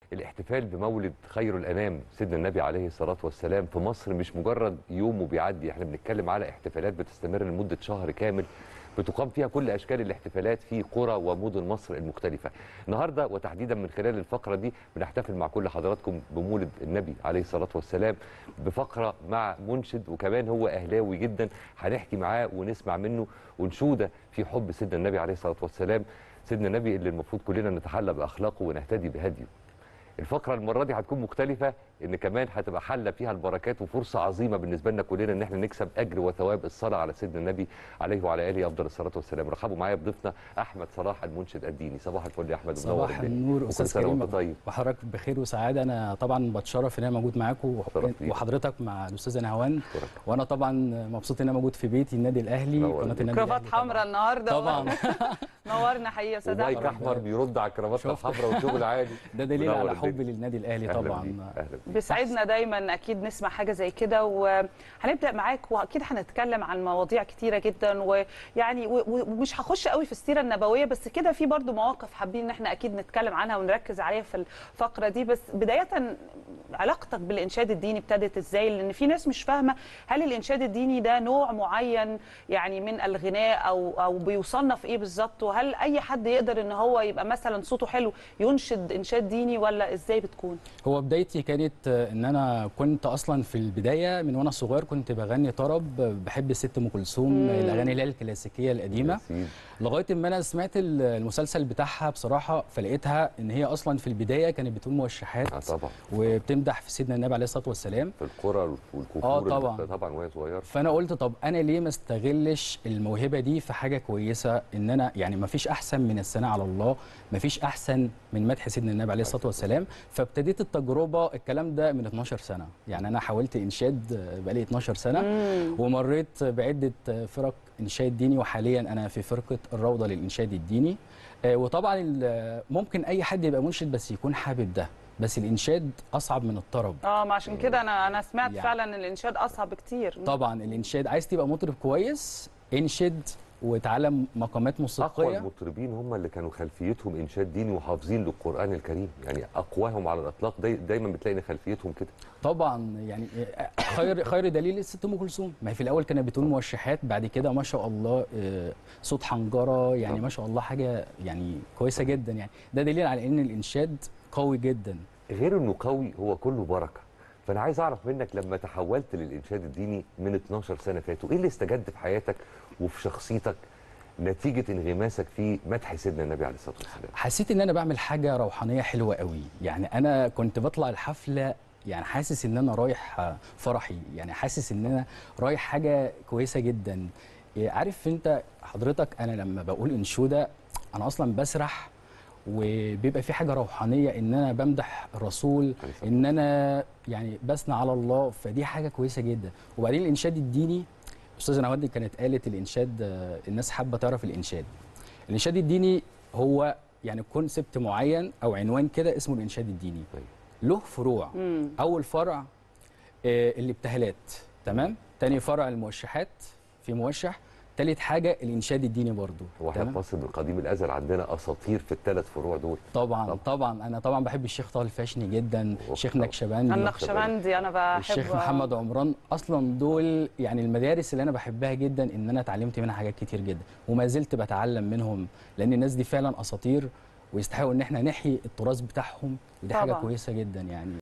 الاحتفال بمولد خير الانام سيدنا النبي عليه الصلاه والسلام في مصر مش مجرد يوم وبيعدي احنا بنتكلم على احتفالات بتستمر لمده شهر كامل بتقام فيها كل اشكال الاحتفالات في قرى ومدن مصر المختلفه. النهارده وتحديدا من خلال الفقره دي بنحتفل مع كل حضراتكم بمولد النبي عليه الصلاه والسلام بفقره مع منشد وكمان هو اهلاوي جدا هنحكي معاه ونسمع منه ونشوده في حب سيدنا النبي عليه الصلاه والسلام سيدنا النبي اللي المفروض كلنا نتحلى باخلاقه ونهتدي بهديه. الفقره المره دي هتكون مختلفه ان كمان هتبقى حله فيها البركات وفرصه عظيمه بالنسبه لنا كلنا ان احنا نكسب اجر وثواب الصلاه على سيدنا النبي عليه وعلى اله افضل الصلاه والسلام رحبوا معايا بضيفنا احمد صلاح المنشد الديني صباح الفل يا احمد ومنور صباح الدنيا. النور وكل استاذ سنه كريم وانت طيب وحضرتك بخير وسعاده انا طبعا بتشرف ان انا موجود معاكم شرف ليك. وحضرتك مع الاستاذه نهوان أشكرك. وانا طبعا مبسوط ان انا موجود في بيتي النادي الاهلي نور. قناه النادي كرافات الأهلي حمراء النهارده طبعا نورنا حقيقه يا استاذ ومايك احمد احمر بيرد على الكرافات شفت. الحمراء وشغل عالي ده دليل منور على الدنيا. حبي للنادي الاهلي أهلاً طبعا بيك، أهلاً بيك. بيسعدنا دايما اكيد نسمع حاجه زي كده وهنبدا معاك واكيد هنتكلم عن مواضيع كتيره جدا ويعني و- و- ومش هخش قوي في السيره النبويه بس كده في برضو مواقف حابين ان احنا اكيد نتكلم عنها ونركز عليها في الفقره دي بس بدايه علاقتك بالانشاد الديني ابتدت ازاي لان في ناس مش فاهمه هل الانشاد الديني ده نوع معين يعني من الغناء او او بيصنف ايه بالظبط وهل اي حد يقدر ان هو يبقى مثلا صوته حلو ينشد انشاد ديني ولا ازاي بتكون هو بدايتي كانت آه، ان انا كنت اصلا في البدايه من وانا صغير كنت بغني طرب آه، بحب الست ام كلثوم مم. الاغاني اللي هي الكلاسيكيه القديمه ياسين. لغايه ما انا سمعت ال- المسلسل بتاعها بصراحه فلقيتها ان هي اصلا في البدايه كانت بتقول موشحات اه طبعا وبتمدح في سيدنا النبي عليه الصلاه والسلام في القرى والكفور آه، اللي- طبعاً. طبعا وهي صغيره فانا قلت طب انا ليه ما استغلش الموهبه دي في حاجه كويسه ان انا يعني ما فيش احسن من الثناء على الله ما فيش احسن من مدح سيدنا النبي عليه الصلاه والسلام فابتديت التجربه الكلام ده من 12 سنه يعني انا حاولت انشاد آه، بقالي 12 سنه ومريت بعده آه، فرق انشاد ديني وحاليا انا في فرقه الروضه للانشاد الديني آه، وطبعا ال- ممكن اي حد يبقى منشد بس يكون حابب ده بس الانشاد اصعب من الطرب اه ما عشان كده انا انا سمعت يعني. فعلا ان الانشاد اصعب كتير طبعا الانشاد عايز تبقى مطرب كويس انشد وتعلم مقامات اقوى موسيقيه المطربين هم اللي كانوا خلفيتهم انشاد ديني وحافظين للقران الكريم يعني اقواهم على الاطلاق داي دايما بتلاقي ان خلفيتهم كده طبعا يعني خير خير دليل الست ام كلثوم ما هي في الاول كانت بتقول موشحات بعد كده ما شاء الله آه، صوت حنجره يعني طبعا. ما شاء الله حاجه يعني كويسه جدا يعني ده دليل على ان الانشاد قوي جدا غير انه قوي هو كله بركه فانا عايز اعرف منك لما تحولت للانشاد الديني من 12 سنه فاتوا ايه اللي استجد في حياتك وفي شخصيتك نتيجه انغماسك في مدح سيدنا النبي عليه الصلاه والسلام حسيت ان انا بعمل حاجه روحانيه حلوه قوي يعني انا كنت بطلع الحفله يعني حاسس ان انا رايح آه، فرحي يعني حاسس ان انا رايح حاجه كويسه جدا إيه، عارف انت حضرتك انا لما بقول انشوده انا اصلا بسرح وبيبقى في حاجه روحانيه ان انا بمدح الرسول عليه الصلاة ان انا يعني بثنى على الله فدي حاجه كويسه جدا وبعدين الانشاد الديني استاذه نواد كانت قالت الانشاد آه، الناس حابه تعرف الانشاد الانشاد الديني هو يعني كونسبت معين او عنوان كده اسمه الانشاد الديني طيب. له فروع مم. اول فرع آه، الابتهالات تمام تاني فرع الموشحات في موشح تالت حاجه الانشاد الديني برضو هو احنا تمام؟ في مصر من قديم الازل عندنا اساطير في الثلاث فروع دول طبعا طبعا. طبعا انا طبعا بحب الشيخ طه الفاشني جدا أوه، الشيخ طبعا. نكشبندي النقشبندي انا بحبه الشيخ محمد عمران اصلا دول يعني المدارس اللي انا بحبها جدا ان انا اتعلمت منها حاجات كتير جدا وما زلت بتعلم منهم لان الناس دي فعلا اساطير ويستحقوا ان احنا نحيي التراث بتاعهم ودي حاجه طبعاً. كويسه جدا يعني